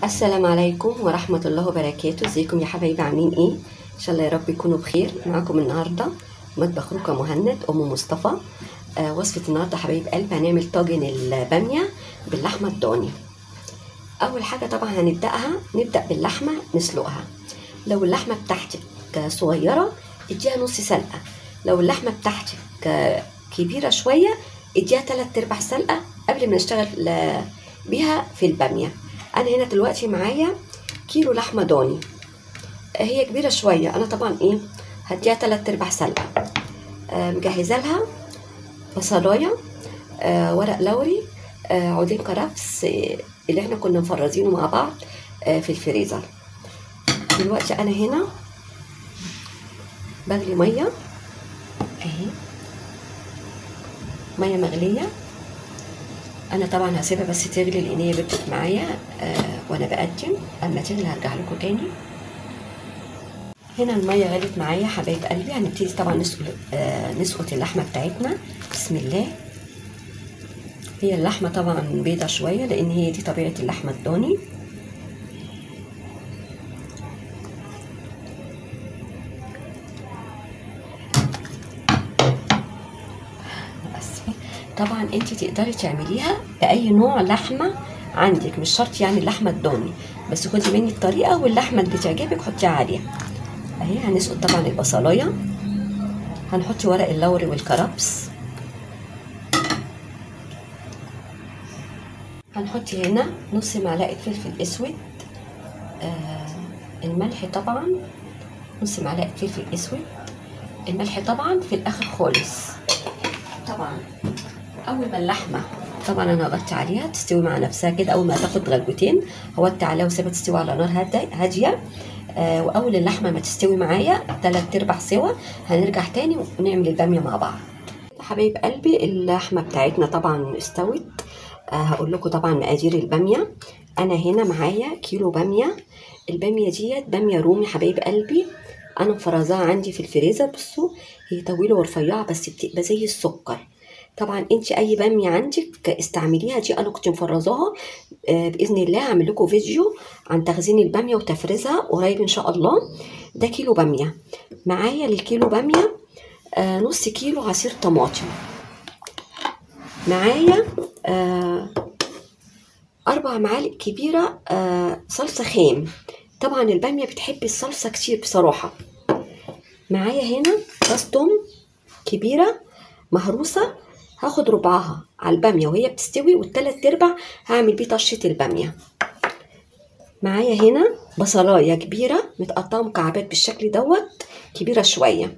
السلام عليكم ورحمة الله وبركاته ازيكم يا حبايبي عاملين ايه ان شاء الله يا رب يكونوا بخير معاكم النهاردة مطبخ روكا مهند ام مصطفى آه وصفة النهاردة حبايب قلبي هنعمل طاجن البامية باللحمة الضاني اول حاجة طبعا هنبدأها نبدأ باللحمة نسلقها لو اللحمة بتاعتك صغيرة اديها نص سلقة لو اللحمة بتاعتك كبيرة شوية اديها تلات ارباع سلقة قبل ما نشتغل بيها في البامية انا هنا دلوقتي معايا كيلو لحمه ضاني هي كبيره شويه انا طبعا ايه هديها تلات ارباع سلقه آه مجهزه لها بصلايه آه ورق لوري آه عودين كرفس آه اللي احنا كنا مفرزينه مع بعض آه في الفريزر دلوقتي انا هنا بغلي ميه اهي ميه مغليه انا طبعا هسيبها بس تغلي لان هي بتت معايا آه وانا بقدم اما تغلي هرجع لكم تاني هنا الميه غلت معايا حبايب قلبي هنبتدي طبعا نسقط آه نسقط اللحمه بتاعتنا بسم الله هي اللحمه طبعا بيضه شويه لان هي دي طبيعه اللحمه الضاني طبعا انت تقدري تعمليها باي نوع لحمه عندك مش شرط يعني اللحمه الضاني بس خدي مني الطريقه واللحمه اللي بتعجبك حطيها عليها اهي هنسقط طبعا البصلايه هنحط ورق اللوري والكرفس هنحط هنا نص معلقه فلفل اسود آه الملح طبعا نص معلقه فلفل اسود الملح طبعا في الاخر خالص طبعا اول ما اللحمه طبعا انا غطي عليها تستوي مع نفسها كده اول ما تاخد غلوتين هوطي عليها وسيبها تستوي على نار هاديه آه واول اللحمه ما تستوي معايا تلات ارباع سوا هنرجع تاني ونعمل الباميه مع بعض حبايب قلبي اللحمه بتاعتنا طبعا استوت آه هقول لكم طبعا مقادير الباميه انا هنا معايا كيلو باميه الباميه ديت باميه رومي حبايب قلبي انا مفرزاها عندي في الفريزر بصوا هي طويله ورفيعه بس بتبقى زي السكر طبعا انت اي باميه عندك استعمليها دي انا كنت مفرزاها آه باذن الله هعمل لكم فيديو عن تخزين الباميه وتفريزها قريب ان شاء الله ده كيلو باميه معايا للكيلو باميه آه نص كيلو عصير طماطم معايا آه اربع معالق كبيره آه صلصه خام طبعا الباميه بتحب الصلصه كتير بصراحه معايا هنا راس توم كبيره مهروسه هاخد ربعها على الباميه وهي بتستوي والتلات ارباع هعمل بيه طشه الباميه معايا هنا بصلايه كبيره متقطعه مكعبات بالشكل دوت كبيره شويه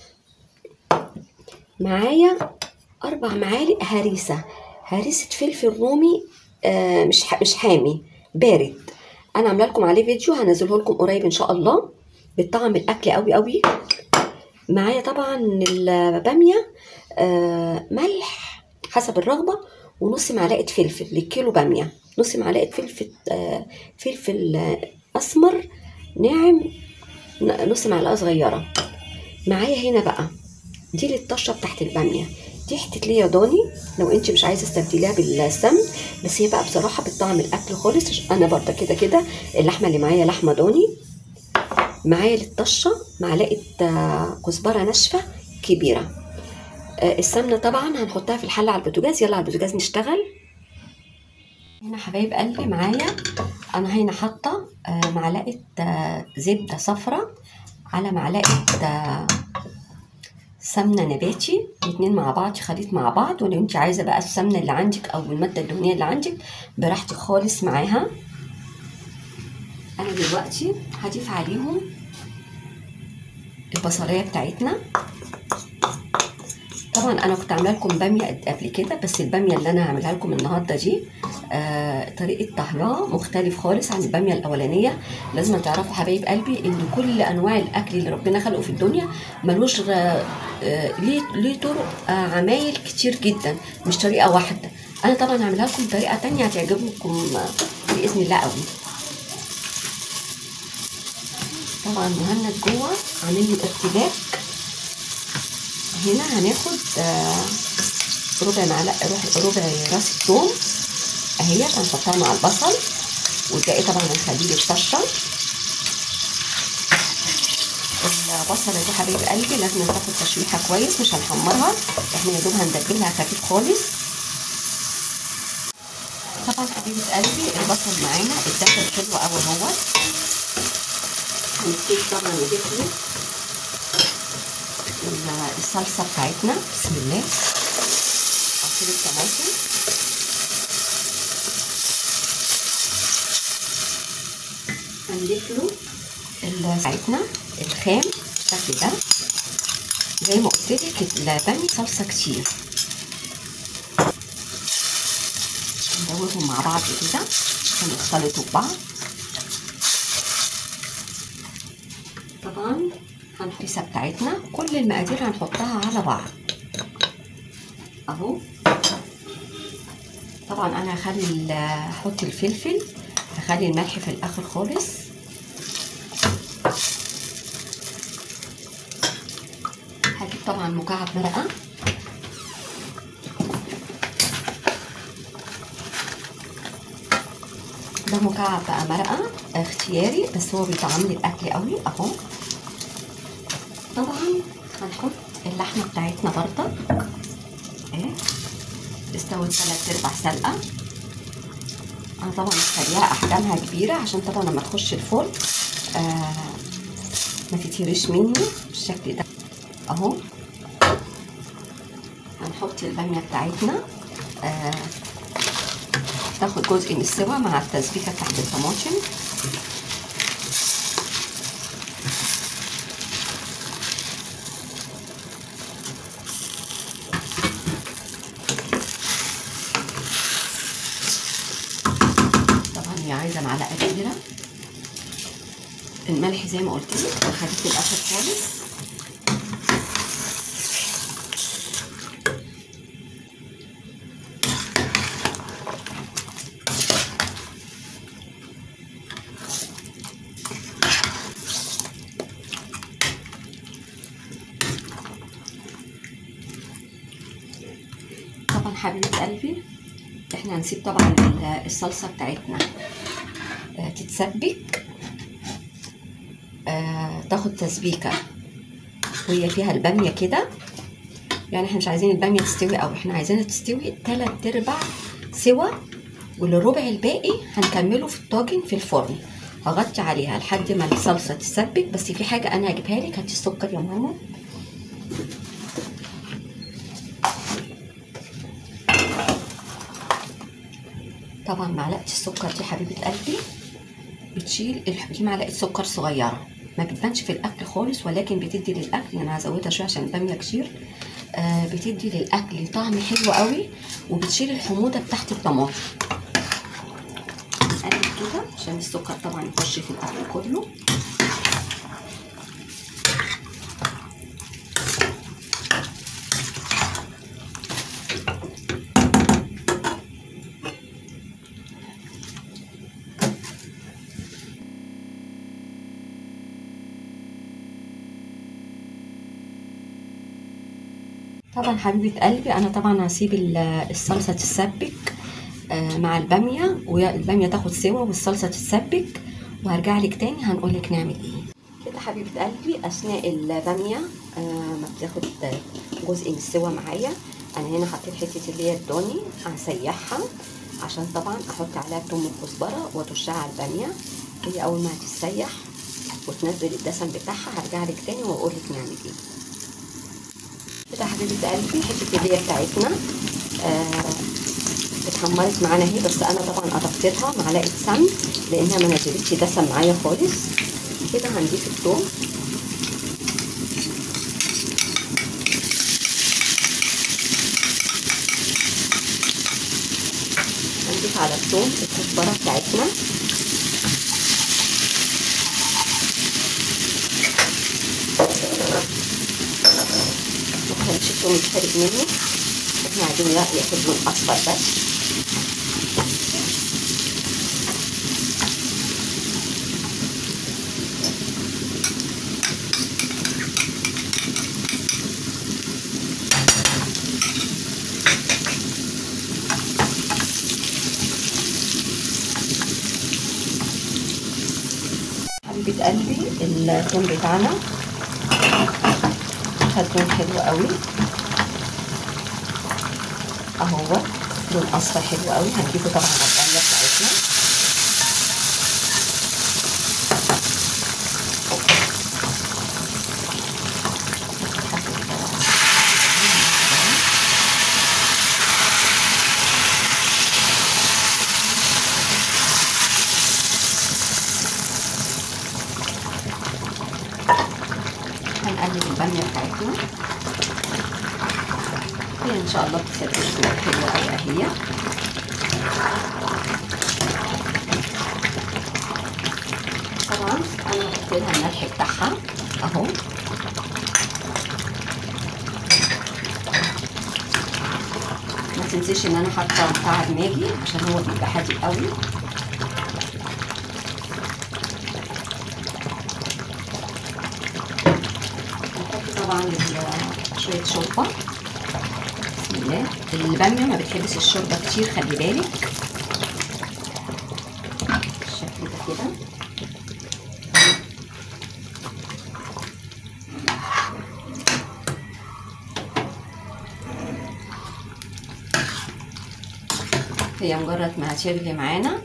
معايا اربع معالق هريسه هريسه فلفل رومي آه مش مش حامي بارد انا عامله لكم عليه فيديو هنزله لكم قريب ان شاء الله بالطعم الاكل قوي قوي معايا طبعا الباميه آه ملح حسب الرغبه ونص معلقه فلفل للكيلو باميه نص معلقه فلفل آه فلفل آه اسمر ناعم نص معلقه صغيره معايا هنا بقى دي للطشه بتاعت الباميه دي حته ليا ضاني لو انت مش عايزه تستبدليها بالسمن بس هي بقى بصراحه بتطعم الاكل خالص انا برضه كده كده اللحمه اللي معايا لحمه ضاني معايا للطشه معلقه كزبره ناشفه كبيره السمنه طبعا هنحطها في الحله على البوتاجاز يلا على البوتاجاز نشتغل هنا حبايب قلبي معايا انا هنا حاطه معلقه زبده صفرة على معلقه سمنه نباتي الاتنين مع بعض خليط مع بعض ولو انت عايزه بقى السمنه اللي عندك او الماده الدهنيه اللي عندك براحتك خالص معاها انا دلوقتي هضيف عليهم البصلايه بتاعتنا طبعا انا كنت عامله لكم باميه قبل كده بس الباميه اللي انا هعملها لكم النهارده دي آه طريقه طهيها مختلف خالص عن الباميه الاولانيه لازم تعرفوا حبايب قلبي ان كل انواع الاكل اللي ربنا خلقه في الدنيا ملوش آه ليه ليه طرق آه عمايل كتير جدا مش طريقه واحده انا طبعا هعملها لكم بطريقه تانية هتعجبكم باذن الله قوي طبعا مهند جوه عامل لي ارتباك هنا هناخد ربع معلقه ربع راس ثوم اهيت هنحطها مع البصل والباقي طبعا هنخليه للطشه البصله دي حبيب قلبي لازم تاخد تشويحه كويس مش هنحمرها احنا يا دوب هندبلها خفيف خالص طبعا حبيبه قلبي البصل معانا اتدخل حلو قوي اهو هنبتدي طبعا نضيف له الصلصه بتاعتنا بسم الله عصير الطماطم هنضيف له بتاعتنا الخام بالشكل ده زي ما قلت لك اللبن صلصه كتير ندوبهم مع بعض كده عشان يختلطوا ببعض طبعا هنحطيها بتاعتنا كل المقادير هنحطها على بعض اهو طبعا انا هخلي احط الفلفل هخلي الملح في الاخر خالص هجيب طبعا مكعب مرقه ده مكعب بقى مرقه اختياري بس هو بيطعم لي الاكل قوي اهو طبعا هنحط اللحمه بتاعتنا برضه اهي استوت تلات ارباع سلقه انا طبعا مخليها احجامها كبيره عشان طبعا لما تخش الفرن آه ما تتهرش مني بالشكل ده اهو هنحط الباميه بتاعتنا آه تاخد جزء من السوا مع التسبيكه بتاعت الطماطم طبعا هي عايزه معلقه كبيره الملح زي ما قلت لك هخليه في الاخر خالص طبعا حبيبه قلبي احنا هنسيب طبعا الصلصه بتاعتنا تتسبك آه تاخد تسبيكه وهي فيها الباميه كده يعني احنا مش عايزين الباميه تستوي قوي احنا عايزينها تستوي تلات ارباع سوا والربع الباقي هنكمله في الطاجن في الفرن هغطي عليها لحد ما الصلصه تتسبك بس في حاجه انا هجيبها لك هاتي السكر يا ماما طبعا معلقه السكر دي حبيبه قلبي بتشيل دي معلقه سكر صغيره ما بتبانش في الاكل خالص ولكن بتدي للاكل انا هزودها شويه عشان الباميه كتير آه بتدي للاكل طعم حلو قوي وبتشيل الحموضه بتاعت الطماطم نقلب كده عشان السكر طبعا يخش في الاكل كله طبعا حبيبه قلبي انا طبعا هسيب الصلصه تتسبك مع الباميه والباميه تاخد سوا والصلصه تتسبك وهرجع لك تاني هنقول لك نعمل ايه كده حبيبه قلبي اثناء الباميه ما بتاخد جزء من السوا معايا انا هنا حطيت حته اللي هي الدوني هسيحها عشان طبعا احط عليها توم وكزبره واتشها على الباميه هي اول ما هتتسيح وتنزل الدسم بتاعها هرجع لك تاني واقول لك نعمل ايه كده حبيبه قلبي حته اللي هي بتاعتنا آه اتحمرت معانا اهي بس انا طبعا اضفت لها معلقه سمن لانها ما نزلتش دسم معايا خالص كده هنضيف الثوم هنضيف على الثوم الكزبره بتاعتنا متخليش الثوم يتحرق مني احنا عايزين ياخد لون اصفر بس حبيبة قلبي الثوم بتاعنا خد لون حلو قوي اهو لون اصفر حلو قوي هنجيبه طبعا على الباميه بتاعتنا هنقلب الباميه بتاعتنا هي ان شاء الله بتسبك حلوه قوي اهي طبعا انا هحط لها الملح بتاعها اهو ما تنسيش ان انا حاطه بتاع ماجي عشان هو بيبقى حادق قوي طبعا شويه شوربه بسم الله الباميه ما بتحبش الشوربه كتير خلي بالك بالشكل ده كده هي مجرد ما هتغلي معانا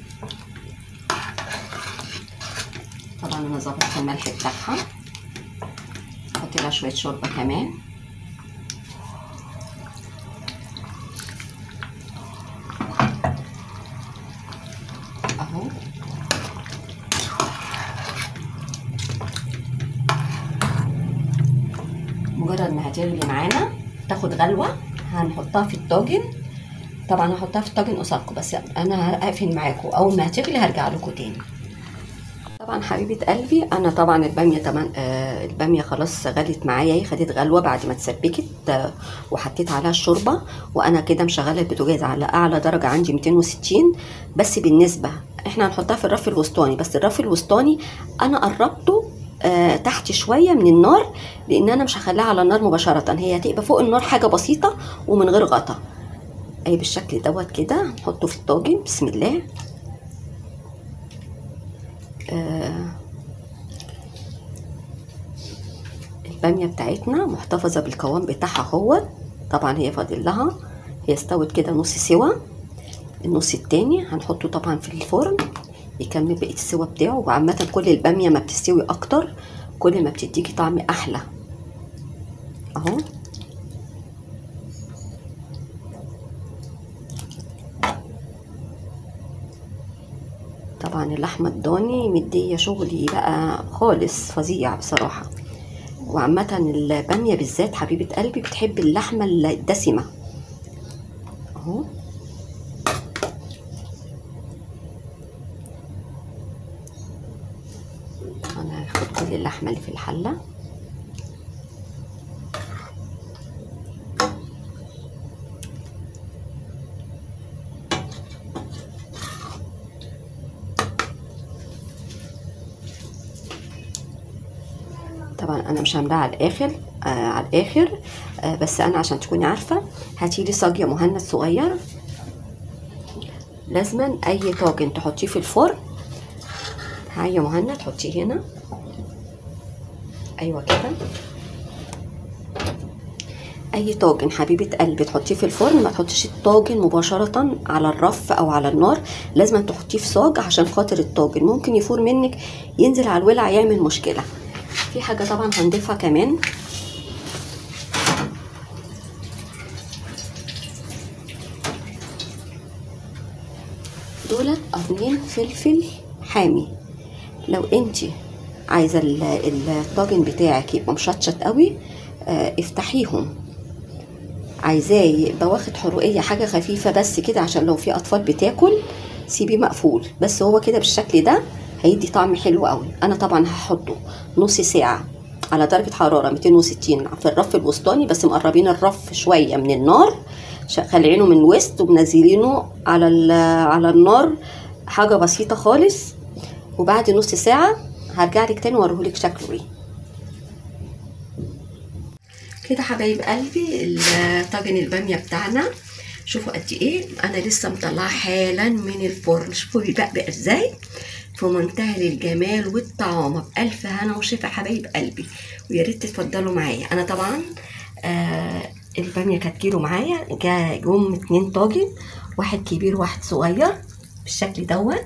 طبعا انا ظبطت الملح بتاعها احط لها شويه شوربه كمان اهو مجرد ما هتغلي معانا تاخد غلوه هنحطها في الطاجن طبعا هحطها في الطاجن قصادكم بس انا هقفل معاكم اول ما هتغلي هرجع لكم تاني طبعا حبيبه قلبي انا طبعا الباميه طبعا آه الباميه خلاص غلت معايا هي خدت غلوه بعد ما اتسبكت آه وحطيت عليها الشوربه وانا كده مشغله البوتاجاز على اعلى درجه عندي 260 بس بالنسبه احنا هنحطها في الرف الوسطاني بس الرف الوسطاني انا قربته آه تحت شويه من النار لان انا مش هخليها على النار مباشره هي هتبقى فوق النار حاجه بسيطه ومن غير غطا اي بالشكل دوت كده نحطه في الطاجن بسم الله آه الباميه بتاعتنا محتفظه بالقوام بتاعها هو طبعا هي فاضل لها هي استوت كده نص سوا النص التاني هنحطه طبعا في الفرن يكمل بقيه السوا بتاعه وعامه كل الباميه ما بتستوي اكتر كل ما بتديكي طعم احلى اهو طبعا اللحمه الضاني مديه شغلي بقى خالص فظيع بصراحه وعامه الباميه بالذات حبيبه قلبي بتحب اللحمه الدسمه اهو انا هاخد كل اللحمه اللي في الحله طبعا انا مش هعملها على الاخر آه على الاخر آه بس انا عشان تكوني عارفه هاتيلي صاجيه مهند صغير لازما اي طاجن تحطيه في الفرن هيا مهند حطيه هنا ايوه كده اي طاجن حبيبه قلبي تحطيه في الفرن ما تحطيش الطاجن مباشره على الرف او على النار لازم تحطيه في صاج عشان خاطر الطاجن ممكن يفور منك ينزل على الولع يعمل مشكله في حاجه طبعا هنضيفها كمان دولت قرنين فلفل حامي لو انت عايزه الطاجن بتاعك يبقى مشطشط قوي اه افتحيهم عايزاه يبقى واخد حرقيه حاجه خفيفه بس كده عشان لو في اطفال بتاكل سيبيه مقفول بس هو كده بالشكل ده هيدي طعم حلو قوي انا طبعا هحطه نص ساعه على درجه حراره 260 في الرف الوسطاني بس مقربين الرف شويه من النار خالعينه من الوسط ومنزلينه على على النار حاجه بسيطه خالص وبعد نص ساعه هرجع لك تاني واوريهولك شكله ايه كده حبايب قلبي طاجن الباميه بتاعنا شوفوا قد ايه انا لسه مطلعه حالا من الفرن شوفوا بيبقبق ازاي في منتهى الجمال والطعامة بألف هنا وشفا حبايب قلبي ويا ريت تتفضلوا معايا أنا طبعا آه البامية كانت كيلو معايا جا جم اتنين طاجن واحد كبير وواحد صغير بالشكل دوت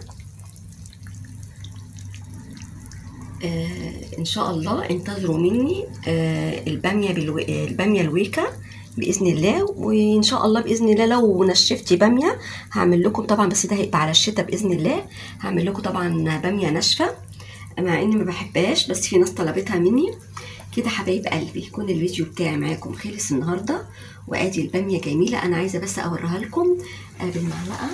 آه ان شاء الله انتظروا مني آه الباميه بالو... الباميه الويكا باذن الله وان شاء الله باذن الله لو نشفت باميه هعمل لكم طبعا بس ده هيبقى على الشتاء باذن الله هعمل لكم طبعا باميه ناشفه مع اني ما بحبهاش بس في ناس طلبتها مني كده حبايب قلبي يكون الفيديو بتاعي معاكم خلص النهارده وادي الباميه جميله انا عايزه بس اوريها لكم بالمعلقه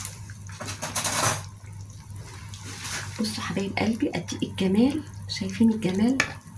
بصوا حبايب قلبي قد ايه الجمال شايفين الجمال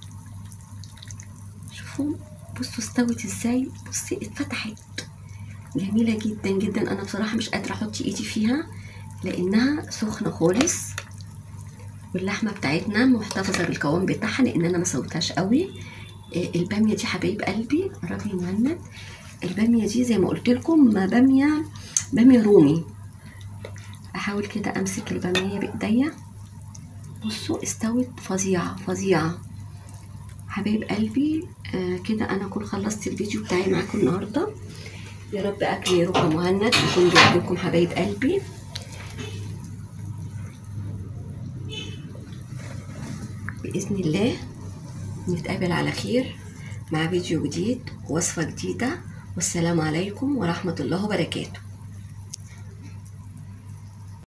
شوفوا بصوا استوت ازاي بصي اتفتحت جميلة جدا جدا انا بصراحة مش قادرة احط ايدي فيها لانها سخنة خالص واللحمة بتاعتنا محتفظة بالقوام بتاعها لان انا ما سويتهاش قوي البامية دي حبايب قلبي قربي مهند البامية دي زي ما قلت لكم بامية بامية رومي احاول كده امسك البامية بايديا بصوا استوت فظيعة فظيعة حبايب قلبي آه كده انا اكون خلصت الفيديو بتاعي معاكم النهارده يا رب اكل يا رب مهند يكون بيعجبكم حبايب قلبي باذن الله نتقابل على خير مع فيديو جديد وصفه جديده والسلام عليكم ورحمه الله وبركاته